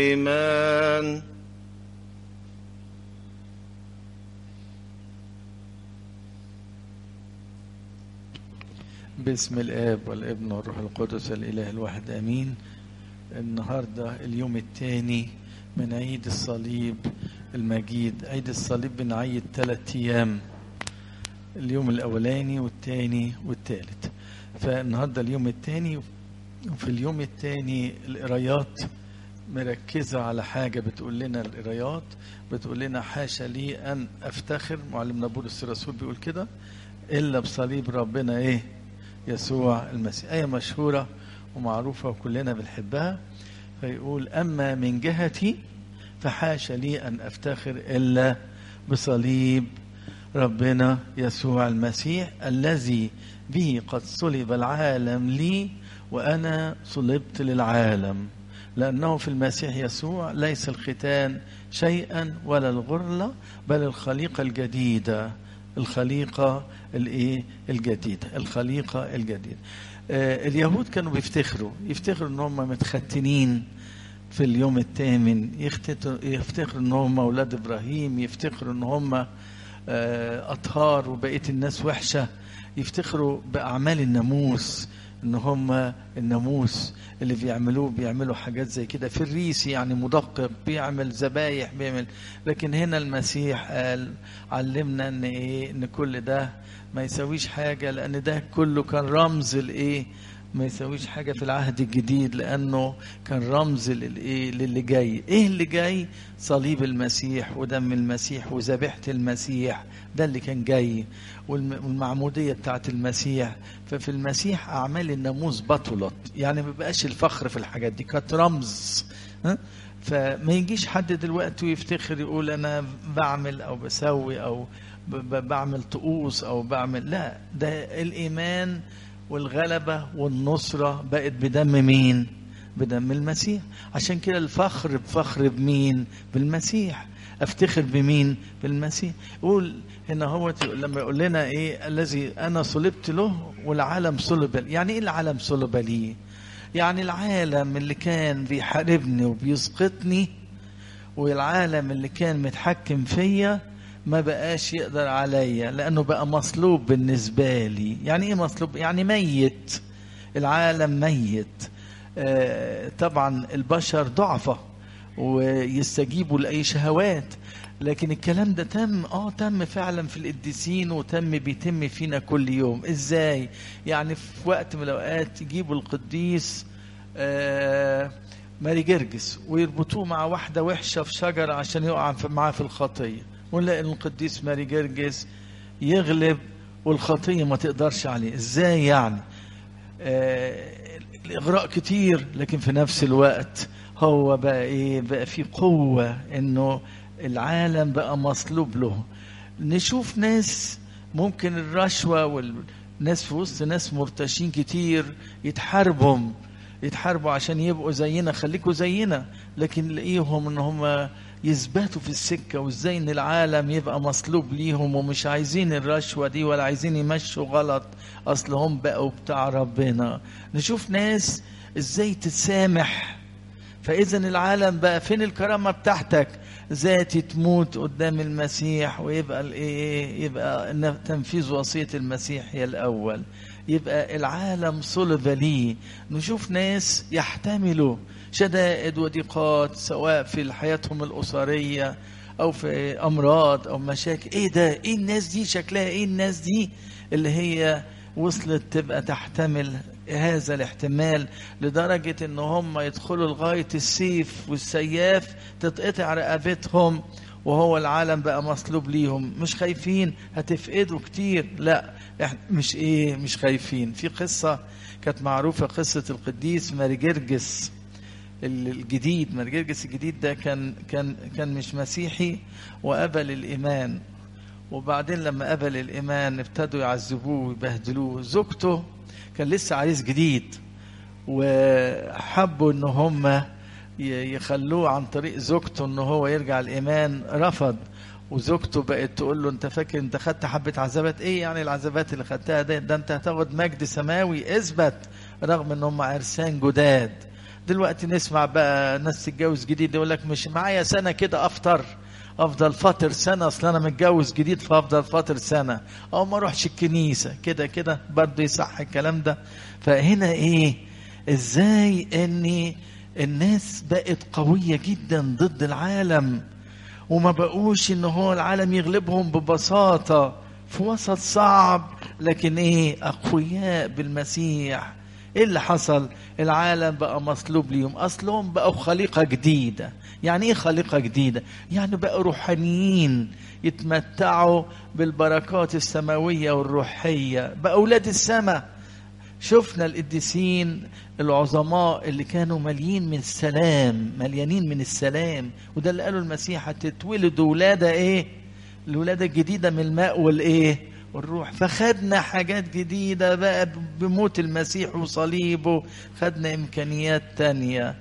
بالإيمان باسم الآب والابن والروح القدس الإله الواحد آمين النهاردة اليوم الثاني من عيد الصليب المجيد عيد الصليب بنعيد ثلاث أيام اليوم الأولاني والثاني والثالث فالنهاردة اليوم الثاني وفي اليوم الثاني القرايات مركزة على حاجة بتقول لنا القرايات بتقول لنا حاشا لي أن أفتخر معلمنا بولس الرسول بيقول كده إلا بصليب ربنا إيه يسوع المسيح آية مشهورة ومعروفة وكلنا بنحبها فيقول أما من جهتي فحاشا لي أن أفتخر إلا بصليب ربنا يسوع المسيح الذي به قد صلب العالم لي وأنا صلبت للعالم لأنه في المسيح يسوع ليس الختان شيئا ولا الغرلة بل الخليقة الجديدة الخليقة الايه الجديدة الخليقة الجديدة آه اليهود كانوا بيفتخروا يفتخروا ان هم متختنين في اليوم الثامن يفتخروا ان هم اولاد ابراهيم يفتخروا ان هم آه اطهار وبقيه الناس وحشه يفتخروا باعمال الناموس ان هم الناموس اللي بيعملوه بيعملوا حاجات زي كده في الريس يعني مدقق بيعمل ذبايح بيعمل لكن هنا المسيح قال علمنا ان ايه ان كل ده ما يسويش حاجه لان ده كله كان رمز الايه ما يسويش حاجه في العهد الجديد لانه كان رمز للايه للي جاي ايه اللي جاي صليب المسيح ودم المسيح وذبيحه المسيح ده اللي كان جاي والمعموديه بتاعت المسيح ففي المسيح اعمال الناموس بطلت يعني ما بقاش الفخر في الحاجات دي كانت رمز ها فما يجيش حد دلوقتي ويفتخر يقول انا بعمل او بسوي او بعمل طقوس او بعمل لا ده الايمان والغلبة والنصرة بقت بدم مين بدم المسيح عشان كده الفخر بفخر بمين بالمسيح افتخر بمين بالمسيح يقول هنا هو لما يقول لنا ايه الذي انا صلبت له والعالم صلب يعني ايه العالم صلب لي يعني العالم اللي كان بيحاربني وبيسقطني والعالم اللي كان متحكم فيا ما بقاش يقدر عليا لانه بقى مصلوب بالنسبه لي يعني ايه مصلوب يعني ميت العالم ميت آه طبعا البشر ضعفة ويستجيبوا لاي شهوات لكن الكلام ده تم اه تم فعلا في القديسين وتم بيتم فينا كل يوم ازاي يعني في وقت من الاوقات يجيبوا القديس آه ماري جرجس ويربطوه مع واحده وحشه في شجره عشان يقع معاه في الخطيه ونلاقي القديس ماري جرجس يغلب والخطيه ما تقدرش عليه ازاي يعني آه الاغراء كتير لكن في نفس الوقت هو بقى ايه بقى في قوه انه العالم بقى مصلوب له نشوف ناس ممكن الرشوه والناس في وسط ناس مرتشين كتير يتحاربهم يتحاربوا عشان يبقوا زينا خليكوا زينا لكن نلاقيهم ان هم يثبتوا في السكة وازاي ان العالم يبقى مصلوب ليهم ومش عايزين الرشوة دي ولا عايزين يمشوا غلط اصل هم بقوا بتاع ربنا نشوف ناس ازاي تتسامح فاذا العالم بقى فين الكرامة بتاعتك ذاتي تموت قدام المسيح ويبقى الايه يبقى تنفيذ وصية المسيح هي الاول يبقى العالم صلب ليه نشوف ناس يحتملوا شدائد وضيقات سواء في حياتهم الأسرية أو في أمراض أو مشاكل إيه ده إيه الناس دي شكلها إيه الناس دي اللي هي وصلت تبقى تحتمل هذا الاحتمال لدرجة ان هم يدخلوا لغاية السيف والسياف تتقطع رقبتهم وهو العالم بقى مصلوب ليهم مش خايفين هتفقدوا كتير لا احنا مش ايه مش خايفين في قصة كانت معروفة قصة القديس ماري جرجس الجديد ماري جرجس الجديد ده كان كان كان مش مسيحي وقبل الايمان وبعدين لما قبل الايمان ابتدوا يعذبوه ويبهدلوه زوجته كان لسه عريس جديد وحبوا ان هم يخلوه عن طريق زوجته ان هو يرجع الايمان رفض وزوجته بقت تقول له انت فاكر انت خدت حبه عذابات ايه يعني العذابات اللي خدتها ده ده انت هتاخد مجد سماوي اثبت رغم ان هم عرسان جداد دلوقتي نسمع بقى ناس تتجوز جديد يقول لك مش معايا سنه كده افطر افضل فاطر سنه اصل انا متجوز جديد فافضل فاطر سنه او ما اروحش الكنيسه كده كده برضه يصح الكلام ده فهنا ايه ازاي ان الناس بقت قويه جدا ضد العالم وما بقوش ان هو العالم يغلبهم ببساطه في وسط صعب لكن ايه اقوياء بالمسيح ايه اللي حصل العالم بقى مصلوب ليهم اصلهم بقوا خليقه جديده يعني ايه خليقه جديده يعني بقوا روحانيين يتمتعوا بالبركات السماويه والروحيه بقوا اولاد السماء شفنا القديسين العظماء اللي كانوا مليين من السلام مليانين من السلام وده اللي قاله المسيح هتتولدوا ولاده ايه الولاده الجديده من الماء والايه والروح فخدنا حاجات جديده بقى بموت المسيح وصليبه خدنا امكانيات تانية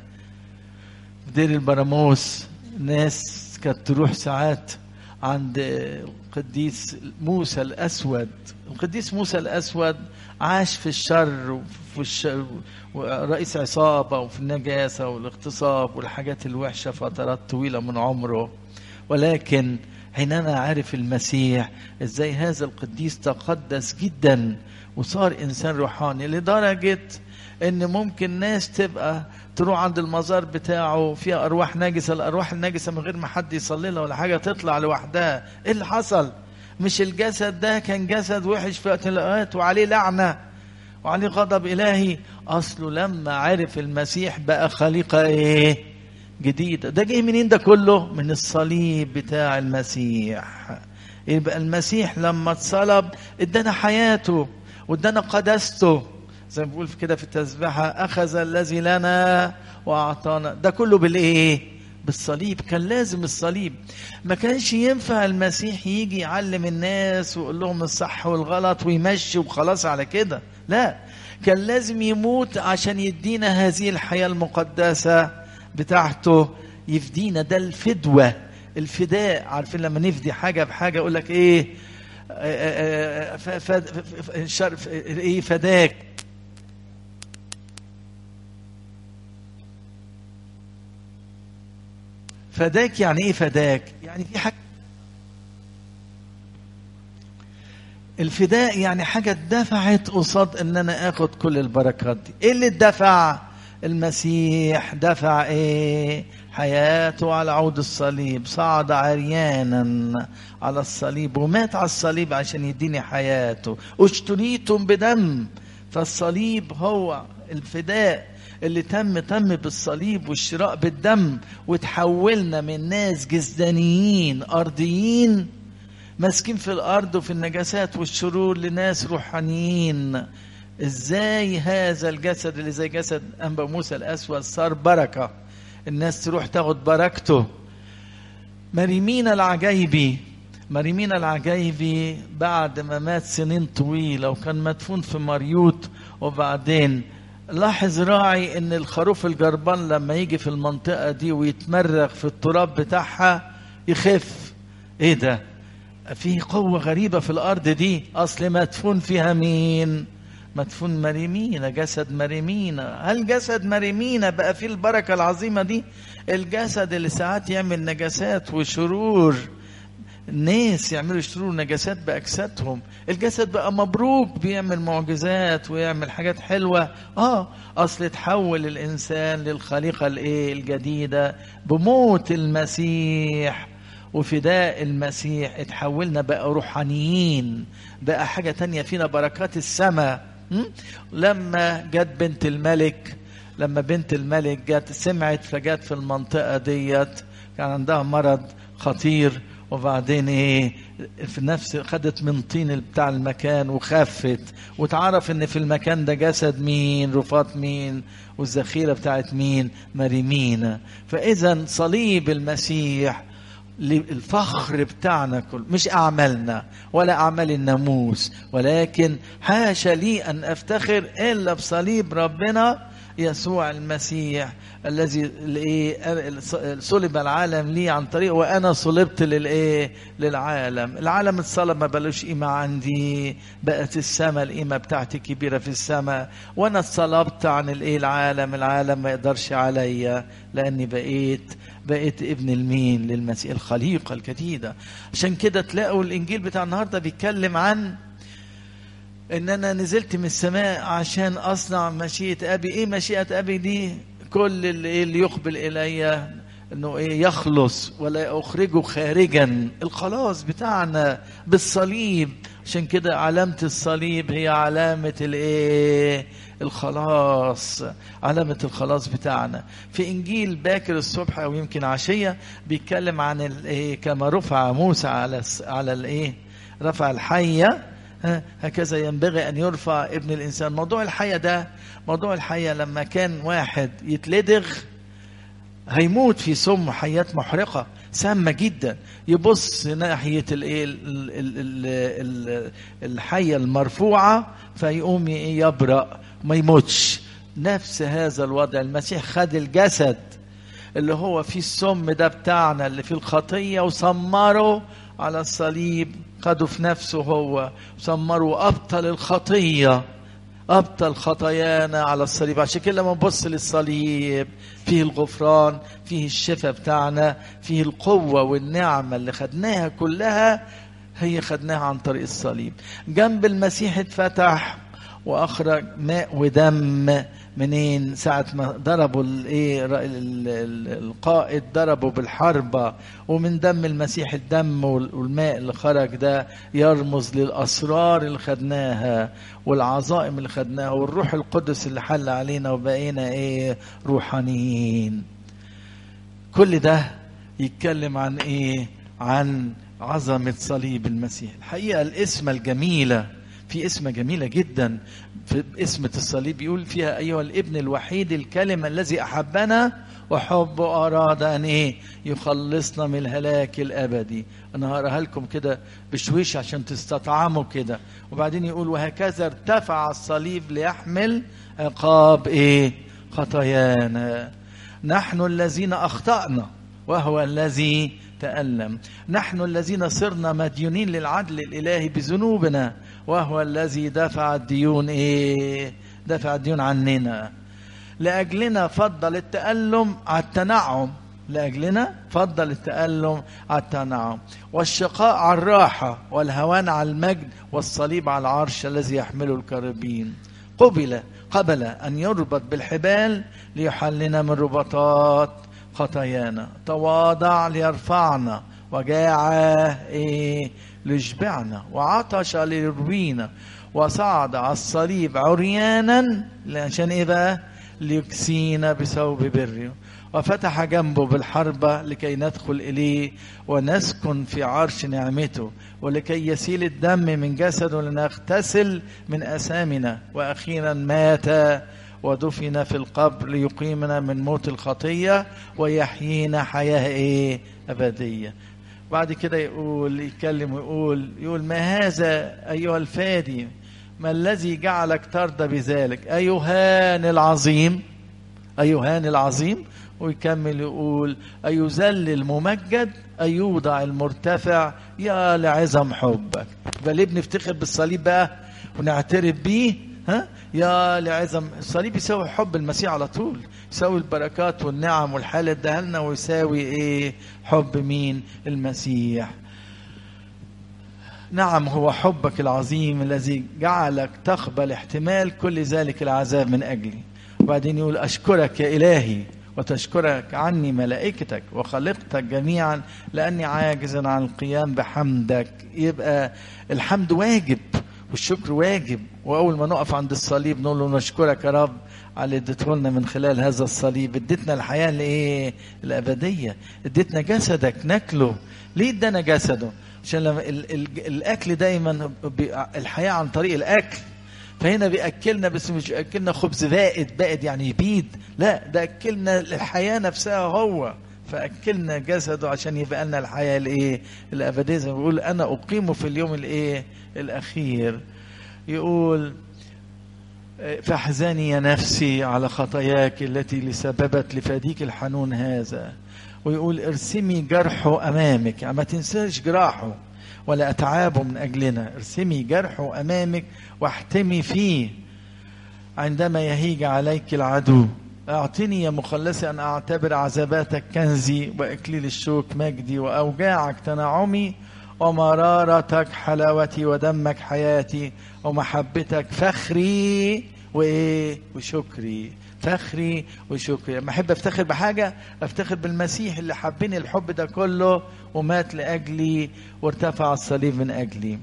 في دير البراموس ناس كانت تروح ساعات عند القديس موسى الاسود القديس موسى الاسود عاش في الشر وفي الشر ورئيس عصابه وفي النجاسه والاغتصاب والحاجات الوحشه فترات طويله من عمره ولكن حينما عرف المسيح ازاي هذا القديس تقدس جدا وصار انسان روحاني لدرجه ان ممكن ناس تبقى تروح عند المزار بتاعه فيها ارواح نجسه الارواح النجسه من غير ما حد يصلي لها ولا حاجه تطلع لوحدها ايه اللي حصل مش الجسد ده كان جسد وحش في وقت من الاوقات وعليه لعنه وعليه غضب الهي اصله لما عرف المسيح بقى خليقه ايه جديده ده جاي منين ده كله من الصليب بتاع المسيح يبقى المسيح لما اتصلب ادانا حياته وادانا قداسته زي ما بيقول كده في التسبيحه اخذ الذي لنا واعطانا ده كله بالايه بالصليب كان لازم الصليب ما كانش ينفع المسيح يجي يعلم الناس ويقول لهم الصح والغلط ويمشي وخلاص على كده لا كان لازم يموت عشان يدينا هذه الحياة المقدسة بتاعته يفدينا ده الفدوة الفداء عارفين لما نفدي حاجة بحاجة يقول لك ايه ايه فداك فداك يعني ايه فداك يعني في حاجه الفداء يعني حاجه اتدفعت قصاد ان انا اخد كل البركات دي ايه اللي اتدفع المسيح دفع ايه حياته على عود الصليب صعد عريانا على الصليب ومات على الصليب عشان يديني حياته اشتريتم بدم فالصليب هو الفداء اللي تم تم بالصليب والشراء بالدم وتحولنا من ناس جسدانيين ارضيين ماسكين في الارض وفي النجاسات والشرور لناس روحانيين ازاي هذا الجسد اللي زي جسد انبا موسى الاسود صار بركه الناس تروح تاخد بركته مريمين العجيبي مريمين العجيبي بعد ما مات سنين طويله وكان مدفون في مريوط وبعدين لاحظ راعي ان الخروف الجربان لما يجي في المنطقة دي ويتمرغ في التراب بتاعها يخف ايه ده في قوة غريبة في الارض دي اصل مدفون فيها مين مدفون مريمينا جسد مريمينا هل جسد مريمينا بقى فيه البركة العظيمة دي الجسد اللي ساعات يعمل نجاسات وشرور الناس يعملوا يشتروا نجاسات باجسادهم الجسد بقى مبروك بيعمل معجزات ويعمل حاجات حلوه اه اصل تحول الانسان للخليقه الايه الجديده بموت المسيح وفداء المسيح اتحولنا بقى روحانيين بقى حاجه تانية فينا بركات السماء لما جت بنت الملك لما بنت الملك جت سمعت فجت في المنطقه ديت كان عندها مرض خطير وبعدين ايه في نفس خدت من طين بتاع المكان وخفت وتعرف ان في المكان ده جسد مين رفات مين والذخيره بتاعت مين مريمين فاذا صليب المسيح الفخر بتاعنا كل مش اعمالنا ولا اعمال الناموس ولكن حاشا لي ان افتخر الا بصليب ربنا يسوع المسيح الذي صلب العالم لي عن طريق وانا صلبت للايه للعالم العالم اتصلب ما بلوش قيمه عندي بقت السماء القيمه بتاعتي كبيره في السماء وانا اتصلبت عن الايه العالم العالم ما يقدرش عليا لاني بقيت بقيت ابن المين للمسيح الخليقه الجديده عشان كده تلاقوا الانجيل بتاع النهارده بيتكلم عن ان انا نزلت من السماء عشان اصنع مشيئه ابي ايه مشيئه ابي دي كل اللي, اللي يقبل الي انه ايه يخلص ولا اخرجه خارجا الخلاص بتاعنا بالصليب عشان كده علامة الصليب هي علامة الايه الخلاص علامة الخلاص بتاعنا في انجيل باكر الصبح او يمكن عشية بيتكلم عن الايه كما رفع موسى على على الايه رفع الحيه هكذا ينبغي أن يرفع ابن الإنسان موضوع الحية ده موضوع الحية لما كان واحد يتلدغ هيموت في سم حيات محرقة سامة جدا يبص ناحية الايه الحية المرفوعة فيقوم يبرأ ما يموتش نفس هذا الوضع المسيح خد الجسد اللي هو فيه السم ده بتاعنا اللي فيه الخطية وسمره على الصليب خده في نفسه هو سمره أبطل الخطية أبطل خطايانا على الصليب عشان كده لما نبص للصليب فيه الغفران فيه الشفاء بتاعنا فيه القوة والنعمة اللي خدناها كلها هي خدناها عن طريق الصليب جنب المسيح اتفتح واخرج ماء ودم منين ساعة ما ضربوا الايه القائد ضربوا بالحربة ومن دم المسيح الدم والماء اللي خرج ده يرمز للأسرار اللي خدناها والعظائم اللي خدناها والروح القدس اللي حل علينا وبقينا ايه روحانيين كل ده يتكلم عن ايه عن عظمة صليب المسيح الحقيقة الاسم الجميلة في اسمة جميلة جدا في اسمة الصليب يقول فيها أيها الابن الوحيد الكلمة الذي أحبنا وحبه أراد أن إيه يخلصنا من الهلاك الأبدي أنا هقراها لكم كده بشويش عشان تستطعموا كده وبعدين يقول وهكذا ارتفع الصليب ليحمل عقاب إيه خطايانا نحن الذين أخطأنا وهو الذي تألم نحن الذين صرنا مديونين للعدل الإلهي بذنوبنا وهو الذي دفع الديون إيه دفع الديون عننا لأجلنا فضل التألم على التنعم لأجلنا فضل التألم على التنعم والشقاء على الراحة والهوان على المجد والصليب على العرش الذي يحمله الكربين قبل قبل أن يربط بالحبال ليحلنا من رباطات خطايانا تواضع ليرفعنا وجاع إيه ليشبعنا وعطش ليروينا وصعد على الصليب عريانا عشان ايه بقى ليكسينا بثوب بره وفتح جنبه بالحربة لكي ندخل إليه ونسكن في عرش نعمته ولكي يسيل الدم من جسده لنغتسل من أسامنا وأخيرا مات ودفن في القبر ليقيمنا من موت الخطية ويحيينا حياة إيه أبدية بعد كده يقول يتكلم ويقول يقول ما هذا أيها الفادي ما الذي جعلك ترضى بذلك أيهان العظيم أيهان العظيم ويكمل يقول أيذل الممجد أيوضع المرتفع يا لعظم حبك يبقى ليه بنفتخر بالصليب بقى ونعترف بيه ها يا لعظم الصليب يساوي حب المسيح على طول يساوي البركات والنعم والحال اداها لنا ويساوي ايه حب مين المسيح نعم هو حبك العظيم الذي جعلك تقبل احتمال كل ذلك العذاب من اجلي وبعدين يقول اشكرك يا الهي وتشكرك عني ملائكتك وخلقتك جميعا لاني عاجز عن القيام بحمدك يبقى الحمد واجب والشكر واجب واول ما نقف عند الصليب نقول له نشكرك يا رب على اللي اديته لنا من خلال هذا الصليب اديتنا الحياه الايه الابديه اديتنا جسدك ناكله ليه ادانا جسده عشان لما ال ال الاكل دايما الحياه عن طريق الاكل فهنا بياكلنا بس مش بياكلنا خبز بائد بائد يعني يبيد لا ده اكلنا الحياه نفسها هو فاكلنا جسده عشان يبقى لنا الحياه الايه الابديه زي ما بيقول انا اقيمه في اليوم الايه الاخير يقول فاحزني يا نفسي على خطاياك التي لسببت لفديك الحنون هذا ويقول ارسمي جرحه امامك يعني ما تنساش جراحه ولا اتعابه من اجلنا ارسمي جرحه امامك واحتمي فيه عندما يهيج عليك العدو اعطني يا مخلصي ان اعتبر عذاباتك كنزي واكليل الشوك مجدي واوجاعك تنعمي ومرارتك حلاوتي ودمك حياتي ومحبتك فخري وايه وشكري فخري وشكري لما احب افتخر بحاجه افتخر بالمسيح اللي حبني الحب ده كله ومات لاجلي وارتفع على الصليب من اجلي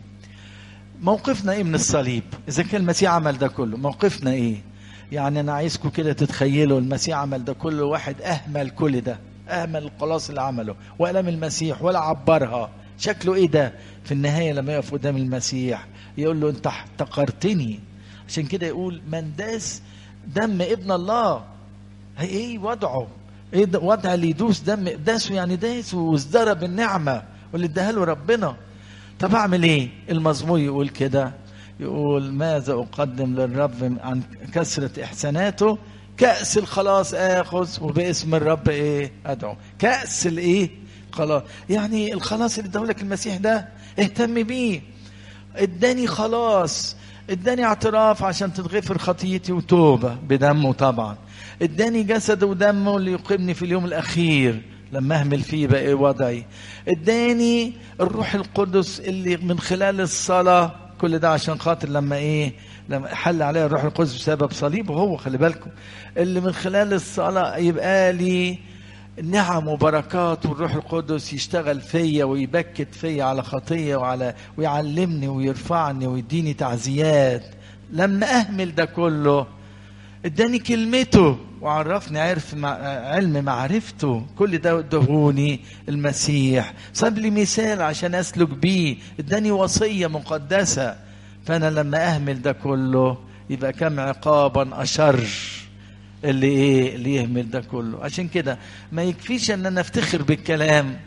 موقفنا ايه من الصليب اذا كان المسيح عمل ده كله موقفنا ايه يعني انا عايزكم كده تتخيلوا المسيح عمل ده كله واحد اهمل كل ده اهمل الخلاص اللي عمله والام المسيح ولا عبرها شكله ايه ده في النهايه لما يقف قدام المسيح يقول له انت احتقرتني عشان كده يقول من داس دم ابن الله هي ايه وضعه ايه ده وضع اللي يدوس دم داسه يعني داس وازدرى بالنعمه واللي اداها له ربنا طب اعمل ايه المزمور يقول كده يقول ماذا اقدم للرب عن كثره احساناته كاس الخلاص اخذ وباسم الرب ايه ادعو كاس الايه خلاص يعني الخلاص اللي اداهولك المسيح ده اهتم بيه اداني خلاص اداني اعتراف عشان تتغفر خطيتي وتوبه بدمه طبعا اداني جسد ودمه اللي يقيمني في اليوم الاخير لما اهمل فيه بقى ايه وضعي اداني الروح القدس اللي من خلال الصلاه كل ده عشان خاطر لما ايه لما حل عليا الروح القدس بسبب صليبه هو خلي بالكم اللي من خلال الصلاه يبقى لي نعم وبركات والروح القدس يشتغل فيا ويبكت فيا على خطيه وعلى ويعلمني ويرفعني ويديني تعزيات لما اهمل ده كله اداني كلمته وعرفني عرف مع علم معرفته كل ده ادهوني المسيح صاب لي مثال عشان اسلك بيه اداني وصيه مقدسه فانا لما اهمل ده كله يبقى كم عقابا اشر اللي ايه اللي يهمل ده كله عشان كده ما يكفيش ان انا افتخر بالكلام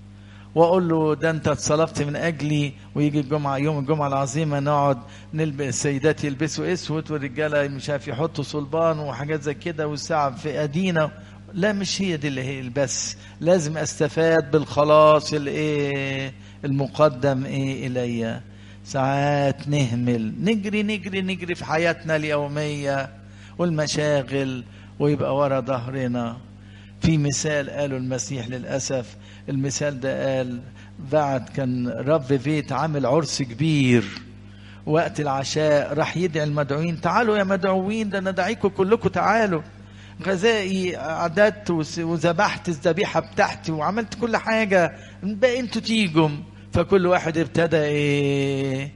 واقول له ده انت اتصلبت من اجلي ويجي الجمعه يوم الجمعه العظيمه نقعد نلبس السيدات يلبسوا اسود والرجاله مش عارف يحطوا صلبان وحاجات زي كده والساعه في ايدينا لا مش هي دي اللي هي البس لازم استفاد بالخلاص الايه المقدم ايه الي ساعات نهمل نجري نجري نجري في حياتنا اليوميه والمشاغل ويبقى ورا ظهرنا في مثال قاله المسيح للأسف المثال ده قال بعد كان رب بيت عامل عرس كبير وقت العشاء راح يدعي المدعوين تعالوا يا مدعوين ده انا دعيكم كلكم تعالوا غذائي عددت وذبحت الذبيحه بتاعتي وعملت كل حاجه بقى انتوا تيجوا فكل واحد ابتدى ايه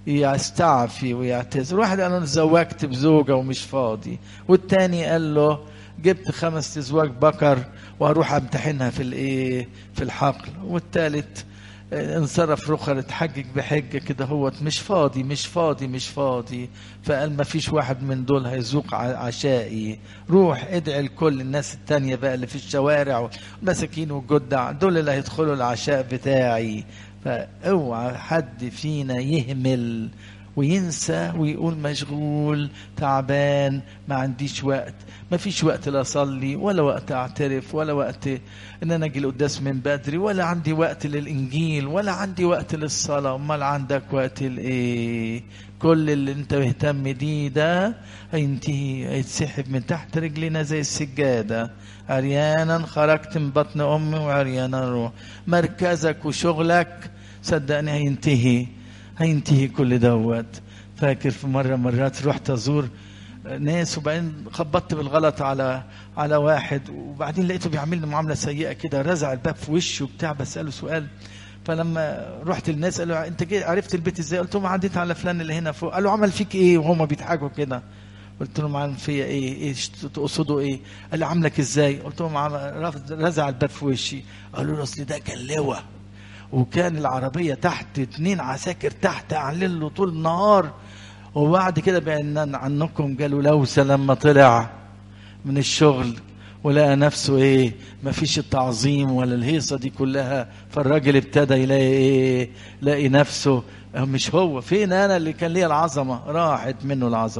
يستعفي ويعتذر واحد قال انا تزوجت بزوجه ومش فاضي والتاني قال له جبت خمس ازواج بكر وهروح امتحنها في الايه في الحقل والتالت انصرف رخر اتحجج بحجه كده هو مش فاضي مش فاضي مش فاضي فقال ما فيش واحد من دول هيذوق عشائي روح ادعي لكل الناس التانية بقى اللي في الشوارع والمساكين والجدع دول اللي هيدخلوا العشاء بتاعي فاوعى حد فينا يهمل وينسى ويقول مشغول تعبان ما عنديش وقت ما فيش وقت لا اصلي ولا وقت اعترف ولا وقت ان انا اجي القداس من بدري ولا عندي وقت للانجيل ولا عندي وقت للصلاه امال عندك وقت لايه كل اللي انت مهتم بيه ده هينتهي هيتسحب من تحت رجلنا زي السجاده عريانا خرجت من بطن امي وعريانا روح مركزك وشغلك صدقني هينتهي هينتهي كل دوت فاكر في مره مرات رحت ازور ناس وبعدين خبطت بالغلط على على واحد وبعدين لقيته بيعمل لي معامله سيئه كده رزع الباب في وشه وبتاع بساله سؤال فلما رحت للناس قالوا انت جي عرفت البيت ازاي؟ قلت لهم عديت على فلان اللي هنا فوق قالوا عمل فيك ايه وهما بيضحكوا كده قلت لهم عمل فيا ايه؟ ايه تقصدوا ايه؟ قال لي عاملك ازاي؟ قلت لهم رزع الباب في وشي قالوا له اصل ده كان لواء وكان العربيه تحت اتنين عساكر تحت قاعدين له طول النهار وبعد كده بعدنا عنكم قالوا لوسة لما طلع من الشغل ولقى نفسه ايه مفيش التعظيم ولا الهيصه دي كلها فالراجل ابتدى يلاقي ايه يلاقي نفسه مش هو فين انا اللي كان ليا العظمه راحت منه العظمه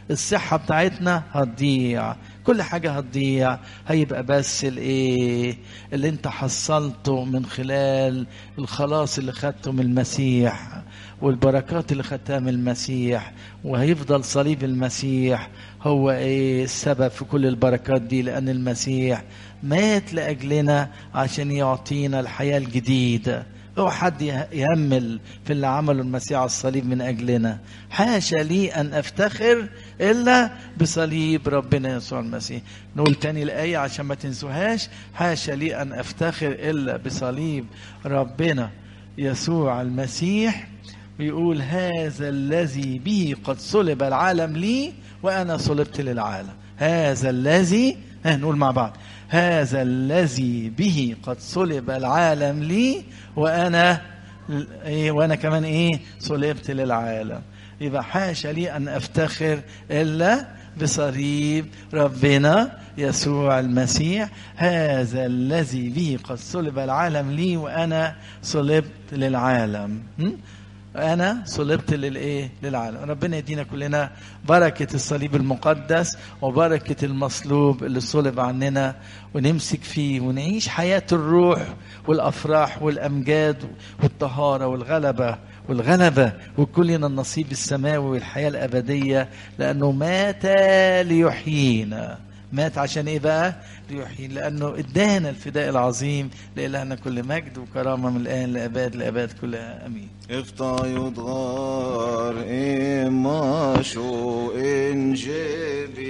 الصحة بتاعتنا هتضيع كل حاجة هتضيع هيبقى بس الايه اللي انت حصلته من خلال الخلاص اللي خدته من المسيح والبركات اللي خدتها من المسيح وهيفضل صليب المسيح هو ايه السبب في كل البركات دي لان المسيح مات لاجلنا عشان يعطينا الحياه الجديده هو حد يهمل في اللي عمله المسيح على الصليب من اجلنا حاشا لي ان افتخر الا بصليب ربنا يسوع المسيح نقول تاني الايه عشان ما تنسوهاش حاشا لي ان افتخر الا بصليب ربنا يسوع المسيح ويقول هذا الذي به قد صلب العالم لي وانا صلبت للعالم هذا الذي نقول مع بعض هذا الذي به قد صلب العالم لي وانا ايه وانا كمان ايه صلبت للعالم يبقى حاشا لي ان افتخر الا بصليب ربنا يسوع المسيح هذا الذي به قد صلب العالم لي وانا صلبت للعالم انا صلبت للايه للعالم ربنا يدينا كلنا بركه الصليب المقدس وبركه المصلوب اللي صلب عننا ونمسك فيه ونعيش حياه الروح والافراح والامجاد والطهاره والغلبه والغلبة وكلنا النصيب السماوي والحياة الأبدية لأنه مات ليحيينا مات عشان ايه بقى ليحيي لانه ادانا الفداء العظيم لالهنا كل مجد وكرامه من الان لاباد لاباد كلها امين افتى يدغار إما شو إنجيلي